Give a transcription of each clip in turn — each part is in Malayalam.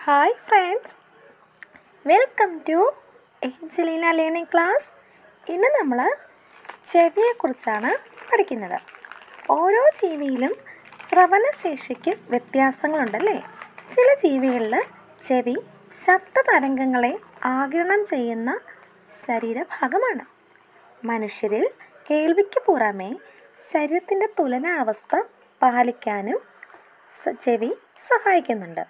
hi friends welcome to Angelina learning class ഇന്ന് നമ്മൾ ചെവിയെക്കുറിച്ചാണ് പഠിക്കുന്നത് ഓരോ ജീവിയിലും ശ്രവണശേഷിക്ക് വ്യത്യാസങ്ങളുണ്ടല്ലേ ചില ജീവികളിൽ ചെവി ശബ്ദ തരംഗങ്ങളെ ആഗിരണം ചെയ്യുന്ന ശരീരഭാഗമാണ് മനുഷ്യരിൽ കേൾവിക്ക് പുറമെ ശരീരത്തിൻ്റെ തുലനാവസ്ഥ പാലിക്കാനും സ- ചെവി സഹായിക്കുന്നുണ്ട്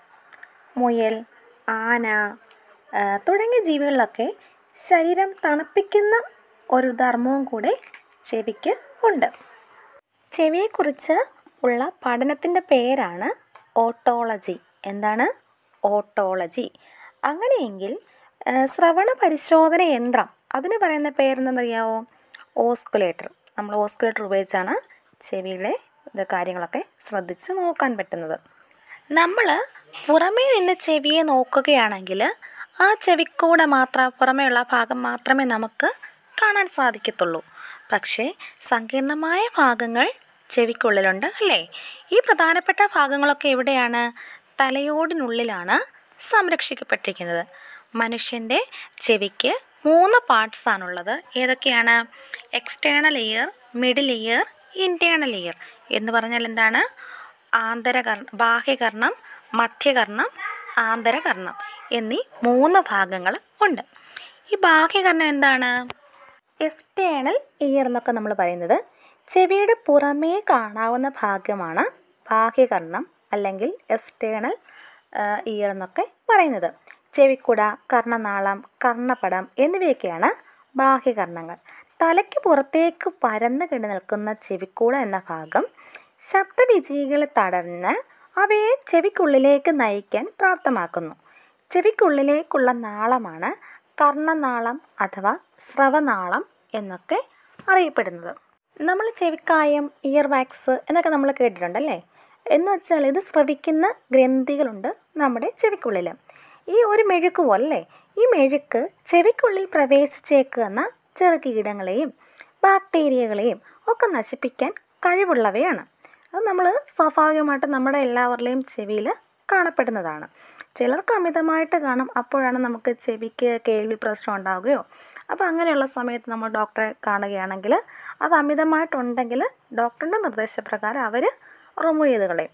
മുയൽ ആന ആ, തുടങ്ങിയ ജീവികളിലൊക്കെ ശരീരം തണുപ്പിക്കുന്ന ഒരു ധർമ്മവും കൂടെ ചെവിക്ക് ഉണ്ട് ചെവിയെക്കുറിച്ച് ഉള്ള പഠനത്തിൻ്റെ പേരാണ് ഓട്ടോളജി എന്താണ് ഓട്ടോളജി അങ്ങനെയെങ്കിൽ ആ, ശ്രവണ പരിശോധന യന്ത്രം അതിന് പറയുന്ന പേരെന്തെന്നറിയാവോ ഓസ്കുലേറ്റർ നമ്മൾ ഓസ്കുലേറ്റർ ഉപയോഗിച്ചാണ് ചെവിയിലെ ഇത് കാര്യങ്ങളൊക്കെ ശ്രദ്ധിച്ച് നോക്കാൻ പറ്റുന്നത് നമ്മൾ പുറമേ നിന്ന് ചെവിയെ നോക്കുകയാണെങ്കിൽ ആ ചെവിക്കൂടെ മാത്രം പുറമേയുള്ള ഭാഗം മാത്രമേ നമുക്ക് കാണാൻ സാധിക്കത്തുള്ളൂ പക്ഷേ സങ്കീർണമായ ഭാഗങ്ങൾ ചെവിക്കുള്ളിലുണ്ട് അല്ലേ ഈ പ്രധാനപ്പെട്ട ഭാഗങ്ങളൊക്കെ എവിടെയാണ് തലയോടിനുള്ളിലാണ് സംരക്ഷിക്കപ്പെട്ടിരിക്കുന്നത് മനുഷ്യൻ്റെ ചെവിക്ക് മൂന്ന് പാർട്സ് ആണുള്ളത് ഏതൊക്കെയാണ് external ear middle ear internal ear എന്ന് പറഞ്ഞാൽ എന്താണ് ആന്തരകർണം ബാഹ്യകർണം മധ്യകർണം ആന്തരകർണം എന്നീ മൂന്ന് ഭാഗങ്ങൾ ഉണ്ട് ഈ ബാഹ്യകർണം എന്താണ് എക്സ്റ്റേണൽ ഇയർ എന്നൊക്കെ നമ്മൾ പറയുന്നത് ചെവിയുടെ പുറമേ കാണാവുന്ന ഭാഗമാണ് ബാഹ്യകർണം അല്ലെങ്കിൽ എക്സ്റ്റേണൽ ഇയർ എന്നൊക്കെ പറയുന്നത് ചെവിക്കുട കർണനാളം കർണപടം എന്നിവയൊക്കെയാണ് ബാഹ്യകർണങ്ങൾ തലയ്ക്ക് പുറത്തേക്ക് പരന്നു കിട നിൽക്കുന്ന ചെവിക്കൂട എന്ന ഭാഗം ശബ്ദവിജയികളെ തടഞ്ഞ് അവയെ ചെവിക്കുള്ളിലേക്ക് നയിക്കാൻ പ്രാപ്തമാക്കുന്നു ചെവിക്കുള്ളിലേക്കുള്ള നാളമാണ് കർണനാളം അഥവാ സ്രവനാളം എന്നൊക്കെ അറിയപ്പെടുന്നത് നമ്മൾ ചെവിക്കായം ഇയർ വാക്സ് എന്നൊക്കെ നമ്മൾ കേട്ടിട്ടുണ്ടല്ലേ എന്ന് വെച്ചാൽ ഇത് സ്രവിക്കുന്ന ഗ്രന്ഥികളുണ്ട് നമ്മുടെ ചെവിക്കുള്ളിൽ ഈ ഒരു മെഴുക്ക് പോലല്ലേ ഈ മെഴുക്ക് ചെവിക്കുള്ളിൽ പ്രവേശിച്ചേക്കുന്ന ചെറുകീടങ്ങളെയും ബാക്ടീരിയകളെയും ഒക്കെ നശിപ്പിക്കാൻ കഴിവുള്ളവയാണ് അത് നമ്മൾ സ്വാഭാവികമായിട്ട് നമ്മുടെ എല്ലാവരുടെയും ചെവിയിൽ കാണപ്പെടുന്നതാണ് ചിലർക്ക് അമിതമായിട്ട് കാണും അപ്പോഴാണ് നമുക്ക് ചെവിക്ക് കേൾവി പ്രശ്നം ഉണ്ടാവുകയോ അപ്പോൾ അങ്ങനെയുള്ള സമയത്ത് നമ്മൾ ഡോക്ടറെ കാണുകയാണെങ്കിൽ അത് അമിതമായിട്ടുണ്ടെങ്കിൽ ഡോക്ടറിൻ്റെ നിർദ്ദേശപ്രകാരം അവർ റിമൂവ് ചെയ്ത് കളയും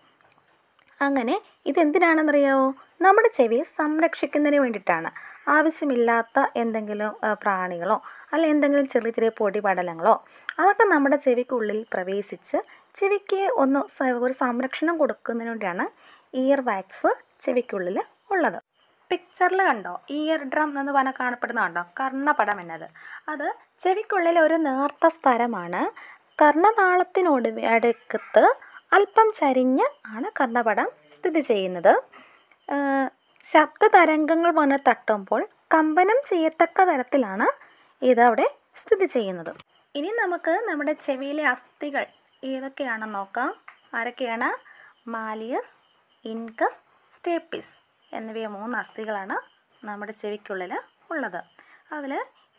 അങ്ങനെ ഇതെന്തിനാണെന്നറിയാവോ നമ്മുടെ ചെവിയെ സംരക്ഷിക്കുന്നതിന് വേണ്ടിയിട്ടാണ് ആവശ്യമില്ലാത്ത എന്തെങ്കിലും ആ, പ്രാണികളോ അല്ല എന്തെങ്കിലും ചെറിയ ചെറിയ പൊടിപടലങ്ങളോ അതൊക്കെ നമ്മുടെ ചെവിക്കുള്ളിൽ പ്രവേശിച്ച് ചെവിക്ക് ഒന്ന് സ- ഒരു സംരക്ഷണം കൊടുക്കുന്നതിന് വേണ്ടിയാണ് ഇയർ വാക്സ് ചെവിക്കുള്ളിൽ ഉള്ളത് പിക്ചറിൽ കണ്ടോ ഇയർ ഡ്രം എന്ന് പറഞ്ഞാൽ കാണപ്പെടുന്ന കണ്ടോ കർണപടം എന്നത് അത് ചെവിക്കുള്ളിൽ ഒരു നേർത്ത സ്ഥലമാണ് കർണനാളത്തിനോട് അടുക്കത്ത് അല്പം ചരിഞ്ഞ് ആണ് കർണപടം സ്ഥിതി ചെയ്യുന്നത് ആ, ശബ്ദ തരംഗങ്ങൾ വന്ന് തട്ടുമ്പോൾ കമ്പനം ചെയ്യത്തക്ക തരത്തിലാണ് ഇത് അവിടെ സ്ഥിതി ചെയ്യുന്നത് ഇനി നമുക്ക് നമ്മുടെ ചെവിയിലെ അസ്ഥികൾ ഏതൊക്കെയാണെന്ന് നോക്കാം ആരൊക്കെയാണ് മാലിയസ് ഇൻകസ് സ്റ്റേപ്പിസ് എന്നിവയ മൂന്ന് അസ്ഥികളാണ് നമ്മുടെ ചെവിക്കുള്ളിൽ ഉള്ളത് അതിൽ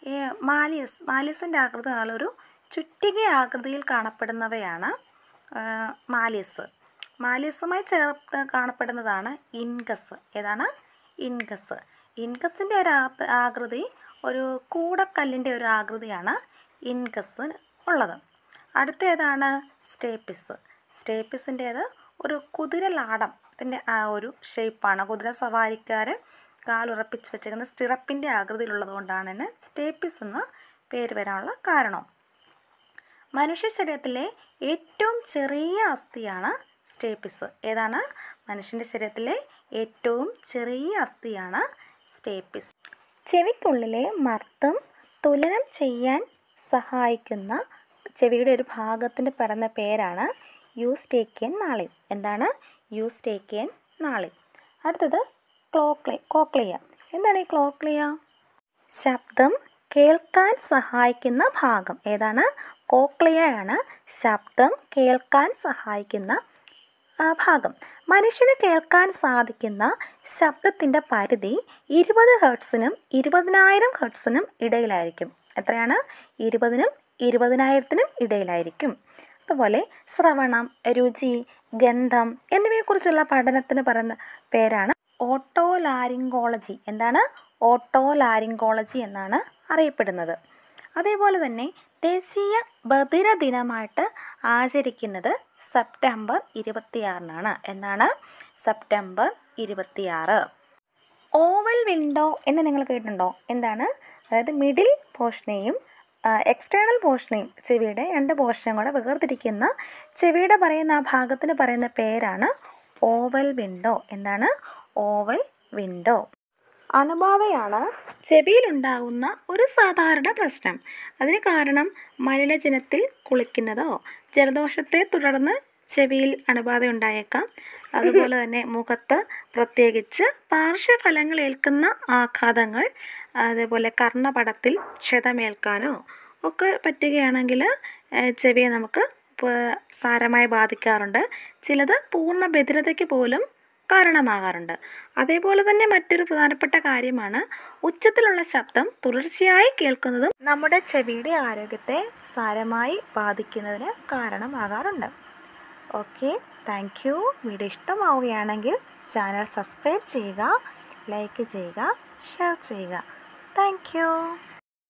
മാലിയസ് മാലിയസിൻ്റെ ആകൃതി നല്ല ഒരു ചുറ്റിക ആകൃതിയിൽ കാണപ്പെടുന്നവയാണ് ആ, മാലിയസ് മാലിയസുമായി ചേർത്ത് കാണപ്പെടുന്നതാണ് ഇൻകസ് ഏതാണ് ഇൻകസ് ഇൻകസിൻ്റെ ഒരു ആ- ആകൃതി ഒരു കൂടക്കല്ലിൻ്റെ ഒരു ആകൃതിയാണ് ഇൻകസ് ഉള്ളത് അടുത്ത ഏതാണ് സ്റ്റേപ്പിസ് സ്റ്റേപ്പിസിൻ്റേത് ഒരു കുതിരലാടം ത്തിൻ്റെ ആ ഒരു ഷേപ്പാണ് കുതിര സവാരിക്കാർ കാലുറപ്പിച്ച് വെച്ചേക്കുന്ന സ്റ്റിറപ്പിൻ്റെ ആകൃതിയിലുള്ളത് കൊണ്ടാണ് തന്നെ സ്റ്റേപ്പിസ് എന്ന് പേര് വരാനുള്ള കാരണം മനുഷ്യ ശരീരത്തിലെ ഏറ്റവും ചെറിയ അസ്ഥിയാണ് സ്റ്റേപ്പിസ് ഏതാണ് മനുഷ്യൻ്റെ ശരീരത്തിലെ ഏറ്റവും ചെറിയ അസ്ഥിയാണ് സ്റ്റേപ്പിസ് ചെവിക്കുള്ളിലെ മർദ്ദം തുലനം ചെയ്യാൻ സഹായിക്കുന്ന ചെവിയുടെ ഒരു ഭാഗത്തിന് പറയുന്ന പേരാണ് യൂസ്റ്റേക്കിയൻ നാളി എന്താണ് യൂസ്റ്റേക്കിയൻ നാളി അടുത്തത് ക്ലോക്ലി കോക്ലിയ എന്താണ് ഈ ക്ലോക്ലിയ ശബ്ദം കേൾക്കാൻ സഹായിക്കുന്ന ഭാഗം ഏതാണ് കോക്ലിയയാണ് ശബ്ദം കേൾക്കാൻ സഹായിക്കുന്ന ആ ഭാഗം മനുഷ്യന് കേൾക്കാൻ സാധിക്കുന്ന ശബ്ദത്തിൻ്റെ പരിധി ഇരുപത് ഹെർട്സിനും ഇരുപതിനായിരം ഹെർട്സിനും ഇടയിലായിരിക്കും എത്രയാണ് ഇരുപതിനും ഇരുപതിനായിരത്തിനും ഇടയിലായിരിക്കും അതുപോലെ ശ്രവണം രുചി ഗന്ധം എന്നിവയെക്കുറിച്ചുള്ള പഠനത്തിന് പറയുന്ന പേരാണ് ഓട്ടോലാരിങ്കോളജി എന്താണ് ഓട്ടോലാരിങ്കോളജി എന്നാണ് അറിയപ്പെടുന്നത് അതേപോലെ തന്നെ ദേശീയ ബധിര ദിനമായിട്ട് ആചരിക്കുന്നത് സെപ്റ്റംബർ ഇരുപത്തിയാറിനാണ് എന്നാണ് സെപ്റ്റംബർ ഇരുപത്തിയാറ് ഓവൽ വിൻഡോ എന്ന് നിങ്ങൾ കേട്ടിട്ടുണ്ടോ എന്താണ് അതായത് മിഡിൽ പോർഷനെയും എക്സ്റ്റേണൽ പോർഷനെയും ചെവിയുടെ രണ്ട് പോർഷനും കൂടെ വേർതിരിക്കുന്ന ചെവിയുടെ പറയുന്ന ആ ഭാഗത്തിന് പറയുന്ന പേരാണ് ഓവൽ വിൻഡോ എന്താണ് ഓവൽ വിൻഡോ അണുബാധയാണ് ചെവിയിലുണ്ടാകുന്ന ഒരു സാധാരണ പ്രശ്നം അതിന് കാരണം മലിനജലത്തിൽ കുളിക്കുന്നതോ ജലദോഷത്തെ തുടർന്ന് ചെവിയിൽ അണുബാധ ഉണ്ടായേക്കാം അതുപോലെ തന്നെ മുഖത്ത് പ്രത്യേകിച്ച് പാർശ്വഫലങ്ങൾ ഏൽക്കുന്ന ആഘാതങ്ങൾ അതേപോലെ കർണപടത്തിൽ ക്ഷതമേൽക്കാനോ ഒക്കെ പറ്റുകയാണെങ്കിൽ ഏഹ്, ചെവിയെ നമുക്ക് പ- സാരമായി ബാധിക്കാറുണ്ട് ചിലത് പൂർണ്ണ ബധിരതയ്ക്ക് പോലും കാരണമാകാറുണ്ട് അതേപോലെ തന്നെ മറ്റൊരു പ്രധാനപ്പെട്ട കാര്യമാണ് ഉച്ചത്തിലുള്ള ശബ്ദം തുടർച്ചയായി കേൾക്കുന്നതും നമ്മുടെ ചെവിയുടെ ആരോഗ്യത്തെ സാരമായി ബാധിക്കുന്നതിന് കാരണമാകാറുണ്ട് ഓക്കെ താങ്ക് യു വീഡിയോ ഇഷ്ടമാവുകയാണെങ്കിൽ ചാനൽ സബ്സ്ക്രൈബ് ചെയ്യുക ലൈക്ക് ചെയ്യുക ഷെയർ ചെയ്യുക താങ്ക് യു